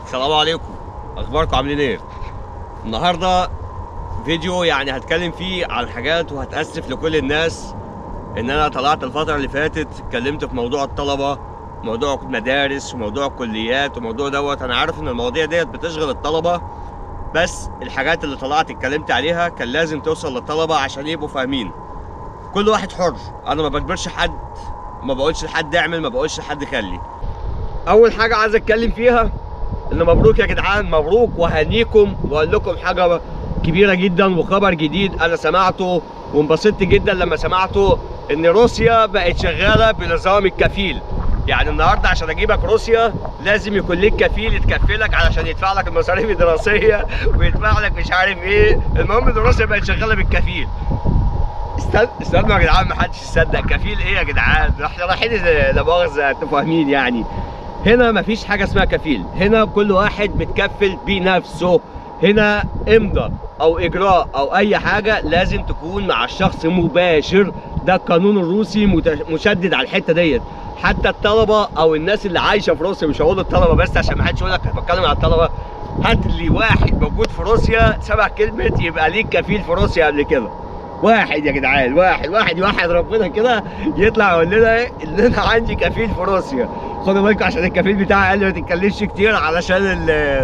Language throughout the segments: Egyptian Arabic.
السلام عليكم اخباركم عاملين ايه النهارده فيديو يعني هتكلم فيه عن حاجات وهتاسف لكل الناس ان انا طلعت الفتره اللي فاتت اتكلمت في موضوع الطلبه موضوع المدارس وموضوع الكليات وموضوع دوت انا عارف ان المواضيع ديت بتشغل الطلبه بس الحاجات اللي طلعت اتكلمت عليها كان لازم توصل للطلبه عشان يبقوا فاهمين كل واحد حر انا ما بجبرش حد ما بقولش لحد اعمل ما بقولش لحد خلي اول حاجه عايز اتكلم فيها ان مبروك يا جدعان مبروك وهنيكم واقول لكم حاجه كبيره جدا وخبر جديد انا سمعته وانبسطت جدا لما سمعته ان روسيا بقت شغاله بنظام الكفيل يعني النهارده عشان اجيبك روسيا لازم يكون ليك كفيل يتكفلك علشان يدفع لك المصاريف الدراسيه ويدفع لك مش عارف ايه المهم ان روسيا بقت شغاله بالكفيل استنى استنوا يا جدعان محدش يصدق كفيل ايه يا جدعان احنا رايحين لا مؤاخذه انتوا فاهمين يعني هنا مفيش حاجه اسمها كفيل هنا كل واحد متكفل بنفسه هنا امضى او اجراء او اي حاجه لازم تكون مع الشخص مباشر ده القانون الروسي مت- مشدد على الحته ديت حتى الطلبه او الناس اللي عايشه في روسيا مش هقول الطلبه بس عشان ما حدش يقول لك أنا بتكلم على الطلبه هات لي واحد موجود في روسيا سمع كلمه يبقى ليك كفيل في روسيا قبل كده واحد يا جدعان واحد واحد يوحد ربنا كده يطلع يقول لنا إيه؟ ان انا عندي كفيل في روسيا خدوا بالكم عشان الكفيل بتاعي قال لي ما تتكلمش كتير علشان ال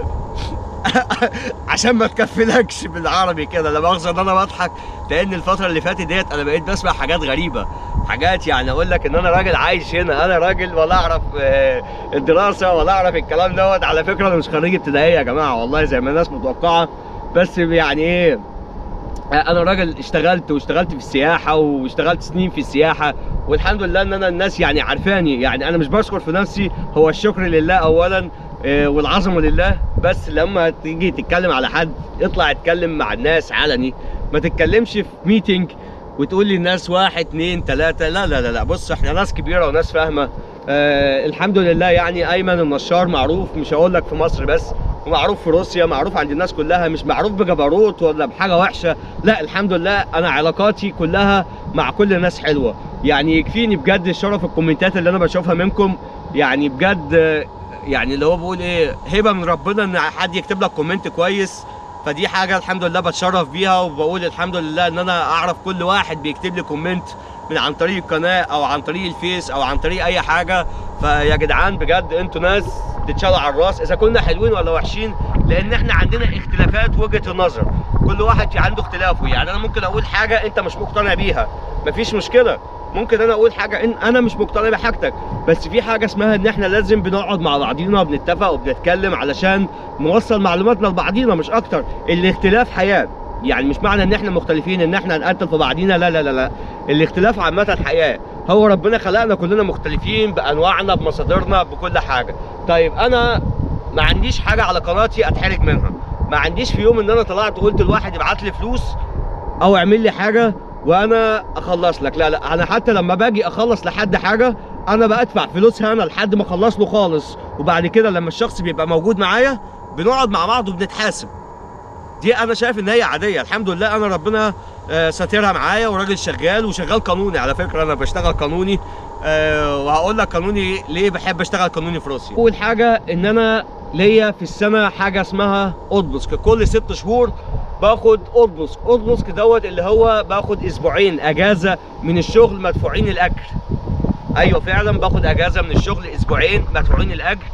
عشان ما تكفلكش بالعربي كده لا مؤاخذه ان انا بضحك لان الفتره اللي فاتت ديت انا بقيت بسمع حاجات غريبه حاجات يعني اقول لك ان انا راجل عايش هنا انا راجل ولا اعرف آه، الدراسه ولا اعرف الكلام دوت على فكره انا مش خريج ابتدائيه يا جماعه والله زي ما الناس متوقعه بس يعني ايه انا راجل اشتغلت واشتغلت في السياحه واشتغلت سنين في السياحه والحمد لله ان انا الناس يعني عارفاني يعني انا مش بشكر في نفسي هو الشكر لله اولا آه، والعظمه لله بس لما تيجي تتكلم على حد اطلع اتكلم مع الناس علني ما تتكلمش في ميتنج وتقول للناس واحد اتنين تلاته لا لا لا لا بص احنا ناس كبيره وناس فاهمه آه الحمد لله يعني ايمن النشار معروف مش هقول لك في مصر بس ومعروف في روسيا معروف عند الناس كلها مش معروف بجبروت ولا بحاجه وحشه لا الحمد لله انا علاقاتي كلها مع كل الناس حلوه يعني يكفيني بجد الشرف الكومنتات اللي انا بشوفها منكم يعني بجد آه، يعني اللي هو بيقول ايه هبه من ربنا ان حد يكتب لك كومنت كويس فدي حاجه الحمد لله بتشرف بيها وبقول الحمد لله ان انا اعرف كل واحد بيكتب لي كومنت من عن طريق القناه او عن طريق الفيس او عن طريق اي حاجه فيا جدعان بجد انتوا ناس تتشال على الراس اذا كنا حلوين ولا وحشين لان احنا عندنا اختلافات وجهه النظر كل واحد في عنده اختلافه يعني انا ممكن اقول حاجه انت مش مقتنع بيها مفيش مشكله ممكن انا اقول حاجه ان انا مش مقتنع بحاجتك بس في حاجه اسمها ان احنا لازم بنقعد مع بعضينا وبنتفق وبنتكلم علشان نوصل معلوماتنا لبعضينا مش اكتر الاختلاف حياه يعني مش معنى ان احنا مختلفين ان احنا نقتل في بعضينا لا لا لا لا الاختلاف عامه حياه هو ربنا خلقنا كلنا مختلفين بانواعنا بمصادرنا بكل حاجه طيب انا ما عنديش حاجه على قناتي اتحرج منها ما عنديش في يوم ان انا طلعت وقلت لواحد ابعت لي فلوس او اعمل لي حاجه وانا اخلص لك لا لا انا حتى لما باجي اخلص لحد حاجه انا بدفع فلوسها انا لحد ما اخلص له خالص وبعد كده لما الشخص بيبقى موجود معايا بنقعد مع بعض وبنتحاسب دي انا شايف ان هي عاديه الحمد لله انا ربنا آه، ساترها معايا وراجل شغال وشغال قانوني على فكره انا بشتغل قانوني أه وهقول لك قانوني ليه بحب اشتغل قانوني في روسيا اول حاجه ان انا ليا في السنه حاجه اسمها اوتبوسك كل ست شهور باخد اوتبوسك اوتبوسك دوت اللي هو باخد اسبوعين اجازه من الشغل مدفوعين الاجر ايوه فعلا باخد اجازه من الشغل اسبوعين مدفوعين الاجر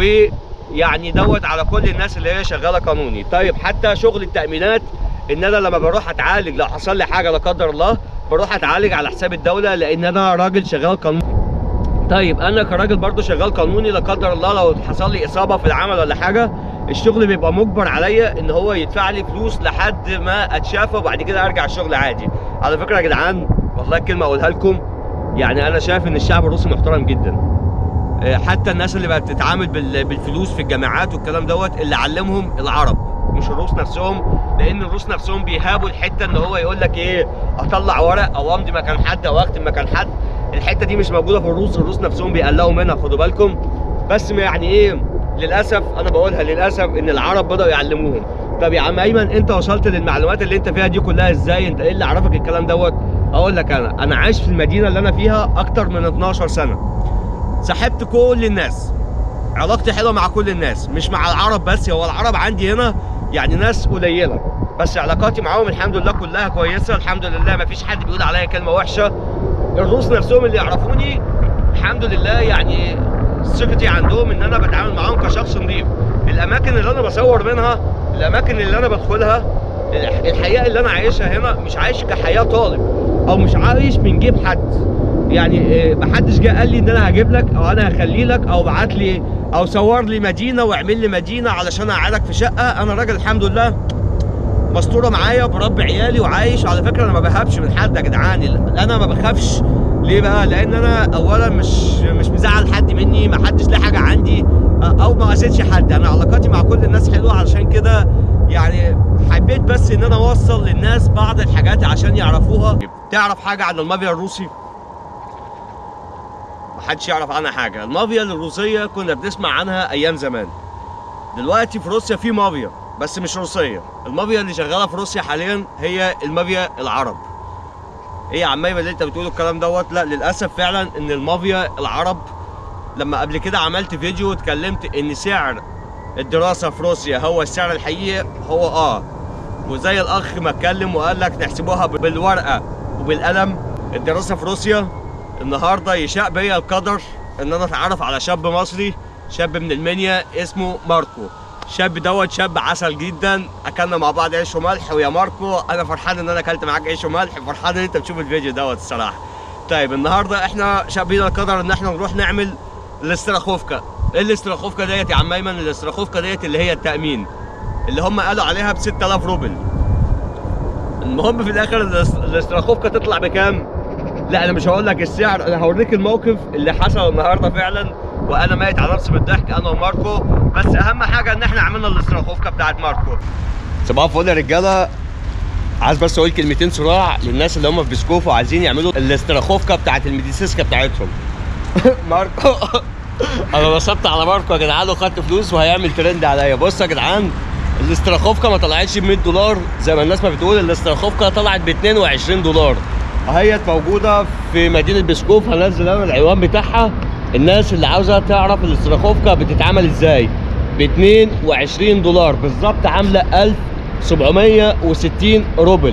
ويعني دوت على كل الناس اللي هي شغاله قانوني طيب حتى شغل التامينات ان انا لما بروح اتعالج لو حصل لي حاجه لا قدر الله بروح اتعالج على حساب الدوله لان انا راجل شغال قانوني طيب انا كراجل برضو شغال قانوني لا قدر الله لو حصل لي اصابه في العمل ولا حاجه الشغل بيبقى مجبر عليا ان هو يدفع لي فلوس لحد ما اتشافى وبعد كده ارجع الشغل عادي على فكره يا جدعان والله كلمه اقولها لكم يعني انا شايف ان الشعب الروسي محترم جدا آه، حتى الناس اللي بقت بتتعامل بال- بالفلوس في الجامعات والكلام دوت اللي علمهم العرب مش الروس نفسهم لان الروس نفسهم بيهابوا الحته ان هو يقول لك ايه اطلع ورق او امضي مكان حد او اكتب مكان حد الحته دي مش موجوده في الروس الروس نفسهم بيقلقوا منها خدوا بالكم بس يعني ايه للاسف انا بقولها للاسف ان العرب بداوا يعلموهم طب يا عم ايمن انت وصلت للمعلومات اللي انت فيها دي كلها ازاي انت ايه اللي عرفك الكلام دوت اقول لك انا انا عايش في المدينه اللي انا فيها اكتر من 12 سنه صاحبت كل الناس علاقتي حلوه مع كل الناس مش مع العرب بس هو العرب عندي هنا يعني ناس قليله بس علاقاتي معاهم الحمد لله كلها كويسه الحمد لله ما فيش حد بيقول عليا كلمه وحشه الروس نفسهم اللي يعرفوني الحمد لله يعني ثقتي عندهم ان انا بتعامل معاهم كشخص نظيف الاماكن اللي انا بصور منها الاماكن اللي انا بدخلها الحياه اللي انا عايشها هنا مش عايش كحياه طالب او مش عايش من جيب حد يعني محدش جه قال لي ان انا هجيب لك او انا هخلي لك او بعت لي او صور لي مدينه واعمل لي مدينه علشان اقعدك في شقه انا راجل الحمد لله مستوره معايا بربي عيالي وعايش على فكره انا ما بهابش من حد يا جدعان انا ما بخافش ليه بقى لان انا اولا مش مش مزعل حد مني ما حدش ليه حاجه عندي او ما قاسيتش حد انا علاقاتي مع كل الناس حلوه علشان كده يعني حبيت بس ان انا اوصل للناس بعض الحاجات عشان يعرفوها تعرف حاجه عن المافيا الروسي محدش يعرف عنها حاجه المافيا الروسيه كنا بنسمع عنها ايام زمان دلوقتي في روسيا في مافيا بس مش روسيه المافيا اللي شغاله في روسيا حاليا هي المافيا العرب ايه يا عمايم اللي انت بتقوله الكلام دوت لا للاسف فعلا ان المافيا العرب لما قبل كده عملت فيديو واتكلمت ان سعر الدراسه في روسيا هو السعر الحقيقي هو اه وزي الاخ ما اتكلم وقال لك نحسبوها بالورقه وبالقلم الدراسه في روسيا النهارده يشاء بيا القدر ان انا اتعرف على شاب مصري شاب من المنيا اسمه ماركو الشاب دوت شاب عسل جدا اكلنا مع بعض عيش وملح ويا ماركو انا فرحان ان انا اكلت معاك عيش وملح فرحان ان انت بتشوف الفيديو دوت الصراحه طيب النهارده احنا شاب بينا القدر ان احنا نروح نعمل الاستراخوفكا ايه الاستراخوفكا ديت يا عم ايمن الاستراخوفكا ديت اللي هي التامين اللي هم قالوا عليها ب 6000 روبل المهم في الاخر الاستراخوفكا تطلع بكام لا انا مش هقول لك السعر انا هوريك الموقف اللي حصل النهارده فعلا وانا ميت على نفسي بالضحك انا وماركو بس اهم حاجه ان احنا عملنا الاستراخوفكا بتاعت ماركو صباح الفل يا رجاله عايز بس اقول كلمتين صراع للناس اللي هم في بسكوف وعايزين يعملوا الاستراخوفكا بتاعت الميديسيسكا بتاعتهم ماركو انا نصبت على ماركو يا جدعان وخدت فلوس وهيعمل ترند عليا بص يا جدعان الاستراخوفكا ما طلعتش ب 100 دولار زي ما الناس ما بتقول الاستراخوفكا طلعت ب 22 دولار اهيت موجوده في مدينه بسكوف هنزل انا العنوان بتاعها الناس اللي عاوزه تعرف الاستراخوفكا بتتعمل ازاي ب 22 دولار بالظبط عامله 1760 روبل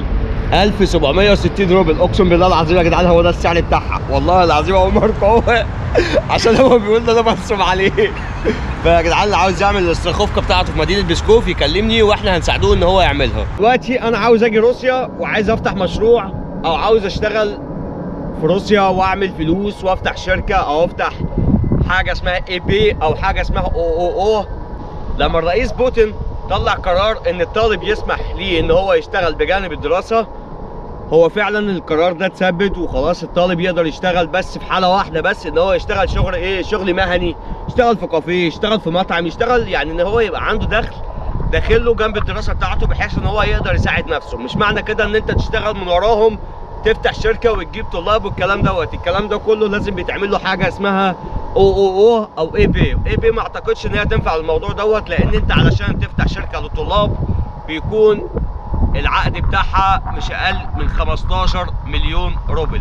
1760 روبل اقسم بالله العظيم يا جدعان هو ده السعر بتاعها والله العظيم هو ماركو هو عشان هو بيقول ان انا بنصب عليه فيا جدعان اللي عاوز يعمل الاستراخوفكا بتاعته في مدينه بسكوف يكلمني واحنا هنساعدوه ان هو يعملها دلوقتي انا عاوز اجي روسيا وعايز افتح مشروع او عاوز اشتغل في روسيا واعمل فلوس وافتح شركه او افتح حاجه اسمها اي بي او حاجه اسمها او او او لما الرئيس بوتين طلع قرار ان الطالب يسمح ليه ان هو يشتغل بجانب الدراسه هو فعلا القرار ده اتثبت وخلاص الطالب يقدر يشتغل بس في حاله واحده بس ان هو يشتغل شغل ايه شغل مهني يشتغل في كافيه يشتغل في مطعم يشتغل يعني ان هو يبقى عنده دخل داخله جنب الدراسه بتاعته بحيث ان هو يقدر يساعد نفسه مش معنى كده ان انت تشتغل من وراهم تفتح شركه وتجيب طلاب والكلام دوت الكلام ده كله لازم بيتعمل له حاجه اسمها او او او او اي بي اي بي ما اعتقدش ان هي تنفع الموضوع دوت لان انت علشان تفتح شركه للطلاب بيكون العقد بتاعها مش اقل من 15 مليون روبل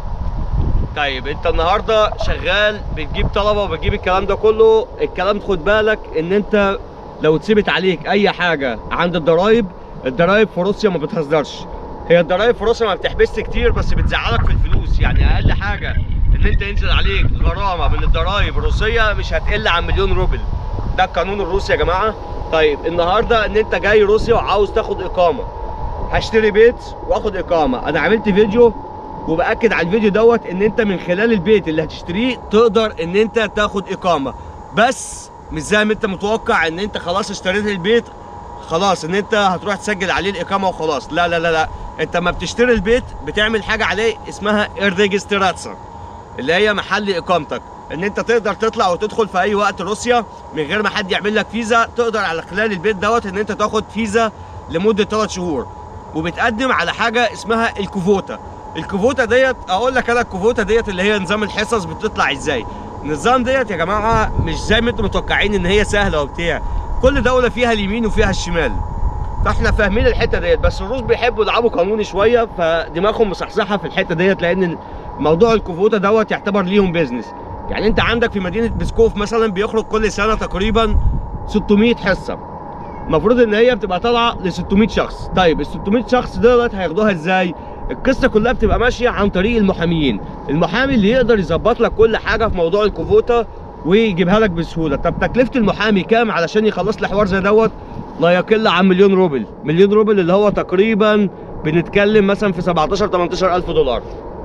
طيب انت النهارده شغال بتجيب طلبه وبتجيب الكلام ده كله الكلام خد بالك ان انت لو اتثبت عليك اي حاجه عند الضرايب الضرايب في روسيا ما بتهزرش هي الضرايب في روسيا ما بتحبسش كتير بس بتزعلك في الفلوس يعني اقل حاجه ان انت ينزل عليك غرامه من الضرايب الروسيه مش هتقل عن مليون روبل ده القانون الروسي يا جماعه طيب النهارده ان انت جاي روسيا وعاوز تاخد اقامه هشتري بيت واخد اقامه انا عملت فيديو وباكد على الفيديو دوت ان انت من خلال البيت اللي هتشتريه تقدر ان انت تاخد اقامه بس مش زي ما انت متوقع ان انت خلاص اشتريت البيت خلاص ان انت هتروح تسجل عليه الاقامه وخلاص لا لا لا لا انت ما بتشتري البيت بتعمل حاجه عليه اسمها الريجستراتسا اللي هي محل اقامتك ان انت تقدر تطلع وتدخل في اي وقت روسيا من غير ما حد يعمل لك فيزا تقدر على خلال البيت دوت ان انت تاخد فيزا لمده 3 شهور وبتقدم على حاجه اسمها الكوفوتا الكوفوتا ديت اقول لك انا الكوفوتا ديت اللي هي نظام الحصص بتطلع ازاي النظام ديت يا جماعه مش زي ما انتم متوقعين ان هي سهله وبتاع كل دوله فيها اليمين وفيها الشمال فاحنا فاهمين الحته ديت بس الروس بيحبوا يلعبوا قانوني شويه فدماغهم مصحصحه في الحته ديت لان موضوع الكوفوتا دوت يعتبر ليهم بيزنس يعني انت عندك في مدينه بسكوف مثلا بيخرج كل سنه تقريبا 600 حصه المفروض ان هي بتبقى طالعه ل 600 شخص طيب ال 600 شخص دولت هياخدوها ازاي القصه كلها بتبقى ماشيه عن طريق المحاميين المحامي اللي يقدر يظبط لك كل حاجه في موضوع الكوفوتا ويجيبها لك بسهوله طب تكلفه المحامي كام علشان يخلص لي حوار زي دوت لا يقل عن مليون روبل مليون روبل اللي هو تقريبا بنتكلم مثلا في 17 18 الف دولار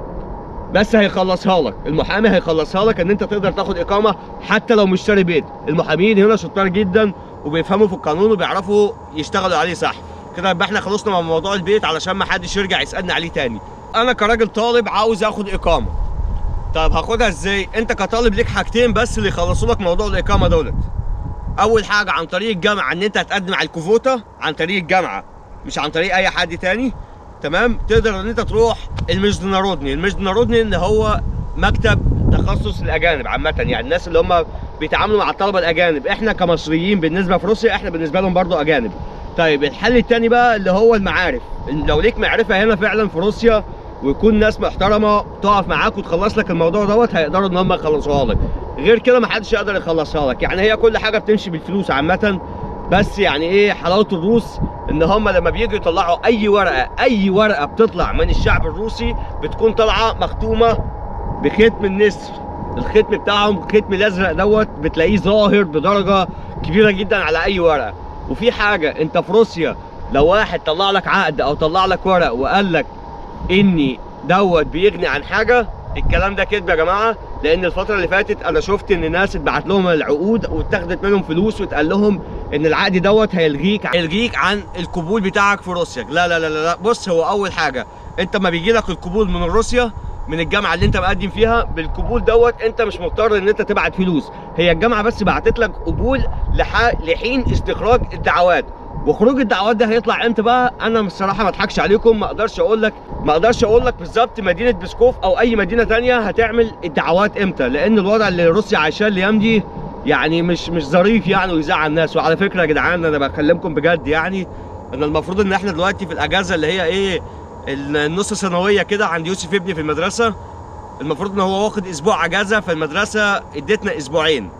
بس هيخلصها لك المحامي هيخلصها لك ان انت تقدر تاخد اقامه حتى لو مش شاري بيت المحامين هنا شطار جدا وبيفهموا في القانون وبيعرفوا يشتغلوا عليه صح كده يبقى احنا خلصنا من موضوع البيت علشان ما حدش يرجع يسالني عليه تاني انا كراجل طالب عاوز اخد اقامه طب هاخدها ازاي انت كطالب ليك حاجتين بس اللي يخلصوا لك موضوع الاقامه دولت اول حاجه عن طريق الجامعه ان انت هتقدم على الكوفوتا عن طريق الجامعه مش عن طريق اي حد تاني تمام تقدر ان انت تروح المجدنارودني المجدنارودني ان هو مكتب تخصص الاجانب عامه يعني الناس اللي هم بيتعاملوا مع الطلبه الاجانب احنا كمصريين بالنسبه في روسيا احنا بالنسبه لهم برضو اجانب طيب الحل التاني بقى اللي هو المعارف لو ليك معرفه هنا فعلا في روسيا ويكون ناس محترمه تقف معاك وتخلص لك الموضوع دوت هيقدروا ان هم يخلصوها لك غير كده محدش يقدر يخلصها لك يعني هي كل حاجه بتمشي بالفلوس عامه بس يعني ايه حلاوه الروس ان هم لما بييجوا يطلعوا اي ورقه اي ورقه بتطلع من الشعب الروسي بتكون طالعه مختومه بختم النسر الختم بتاعهم الختم الازرق دوت بتلاقيه ظاهر بدرجه كبيره جدا على اي ورقه وفي حاجه انت في روسيا لو واحد طلع لك عقد او طلع لك ورق وقال لك اني دوت بيغني عن حاجه الكلام ده كذب يا جماعه لان الفتره اللي فاتت انا شفت ان ناس اتبعت لهم العقود واتاخدت منهم فلوس واتقال لهم ان العقد دوت هيلغيك هيلغيك عن القبول بتاعك في روسيا لا لا لا لا بص هو اول حاجه انت ما بيجي لك القبول من روسيا من الجامعه اللي انت مقدم فيها بالقبول دوت انت مش مضطر ان انت تبعت فلوس هي الجامعه بس بعتت لك قبول لح... لحين استخراج الدعوات وخروج الدعوات ده هيطلع امتى بقى انا بصراحه ما اضحكش عليكم ما اقدرش اقول لك ما اقدرش اقول لك بالظبط مدينه بسكوف او اي مدينه تانية هتعمل الدعوات امتى لان الوضع اللي روسيا عايشاه الايام دي يعني مش مش ظريف يعني ويزعل الناس وعلى فكره يا جدعان انا بكلمكم بجد يعني ان المفروض ان احنا دلوقتي في الاجازه اللي هي ايه النص سنويه كده عند يوسف ابني في المدرسه المفروض ان هو واخد اسبوع اجازه فالمدرسه ادتنا اسبوعين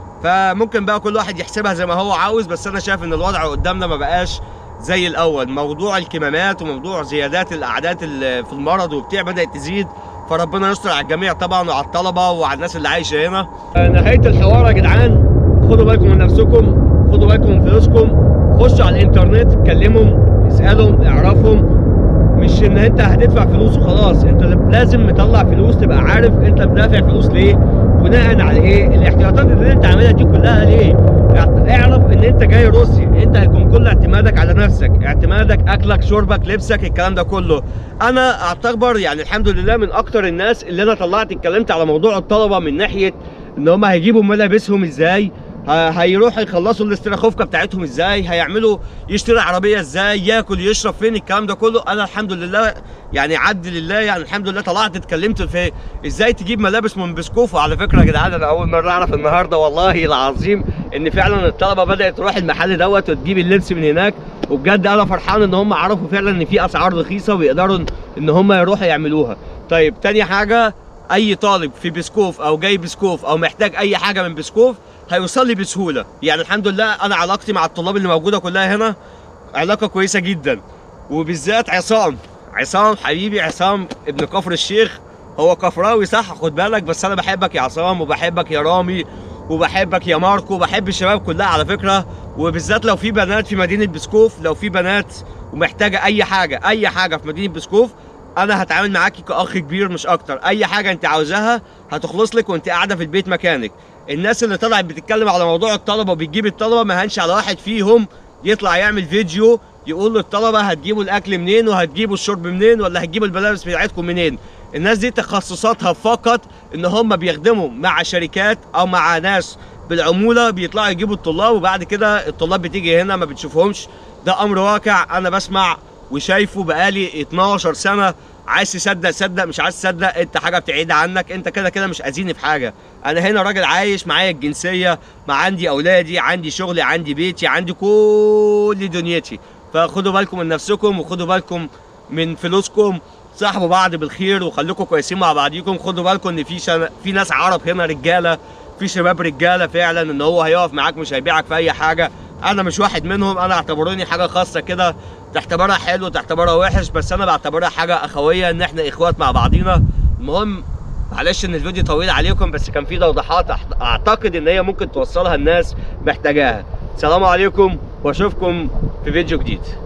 فممكن بقى كل واحد يحسبها زي ما هو عاوز بس انا شايف ان الوضع قدامنا ما بقاش زي الاول موضوع الكمامات وموضوع زيادات الاعداد ال- في المرض وبتاع بدات تزيد فربنا يستر على الجميع طبعا وعلى الطلبه وعلى الناس اللي عايشه هنا نهايه الحوار يا جدعان خدوا بالكم من نفسكم خدوا بالكم من فلوسكم خشوا على الانترنت كلمهم اسالهم اعرفهم مش ان انت هتدفع فلوس وخلاص انت لازم مطلع فلوس تبقى عارف انت بتدافع فلوس ليه بناء على ايه الاحتياطات اللي انت عاملها دي كلها ليه اعرف ان انت جاي روسيا انت هيكون كل اعتمادك على نفسك اعتمادك اكلك شربك لبسك الكلام ده كله انا اعتبر يعني الحمد لله من اكتر الناس اللي انا طلعت اتكلمت على موضوع الطلبه من ناحيه ان هم هيجيبوا ملابسهم ازاي ه- هيروحوا يخلصوا الاستراخوفكا بتاعتهم ازاي هيعملوا يشتري عربيه ازاي ياكل يشرب فين الكلام ده كله انا الحمد لله يعني عبد لله يعني الحمد لله طلعت اتكلمت في ازاي تجيب ملابس من بسكوف وعلى فكره يا جدعان انا اول مره اعرف النهارده والله العظيم ان فعلا الطلبه بدات تروح المحل دوت وتجيب اللبس من هناك وبجد انا فرحان ان هم عرفوا فعلا ان في اسعار رخيصه ويقدروا ان هم يروحوا يعملوها طيب تاني حاجه اي طالب في بسكوف او جاي بسكوف او محتاج اي حاجه من بسكوف هيوصل لي بسهوله يعني الحمد لله انا علاقتي مع الطلاب اللي موجوده كلها هنا علاقه كويسه جدا وبالذات عصام عصام حبيبي عصام ابن كفر الشيخ هو كفراوي صح خد بالك بس انا بحبك يا عصام وبحبك يا رامي وبحبك يا ماركو وبحب الشباب كلها على فكره وبالذات لو في بنات في مدينه بسكوف لو في بنات ومحتاجه اي حاجه اي حاجه في مدينه بسكوف انا هتعامل معاكي كاخ كبير مش اكتر اي حاجه انت عاوزاها هتخلص لك وانت قاعده في البيت مكانك الناس اللي طلعت بتتكلم على موضوع الطلبه وبتجيب الطلبه ما هنش على واحد فيهم يطلع يعمل فيديو يقول للطلبه هتجيبوا الاكل منين وهتجيبوا الشرب منين ولا هتجيبوا الملابس بتاعتكم منين الناس دي تخصصاتها فقط ان هم بيخدموا مع شركات او مع ناس بالعموله بيطلعوا يجيبوا الطلاب وبعد كده الطلاب بتيجي هنا ما بتشوفهمش ده امر واقع انا بسمع وشايفه بقالي 12 سنه عايز تصدق صدق مش عايز تصدق انت حاجه بتعيد عنك انت كده كده مش اذيني في حاجه انا هنا راجل عايش معايا الجنسيه مع عندي اولادي عندي شغلي عندي بيتي عندي كل دنيتي فخدوا بالكم من نفسكم وخدوا بالكم من فلوسكم صاحبوا بعض بالخير وخليكم كويسين مع بعضيكم خدوا بالكم ان في شن... في ناس عرب هنا رجاله في شباب رجاله فعلا ان هو هيقف معاك مش هيبيعك في اي حاجه انا مش واحد منهم انا اعتبروني حاجه خاصه كده تعتبرها حلو تعتبرها وحش بس انا بعتبرها حاجه اخويه ان احنا اخوات مع بعضينا المهم معلش ان الفيديو طويل عليكم بس كان في توضيحات أح- اعتقد ان هي ممكن توصلها الناس محتاجاها سلام عليكم واشوفكم في فيديو جديد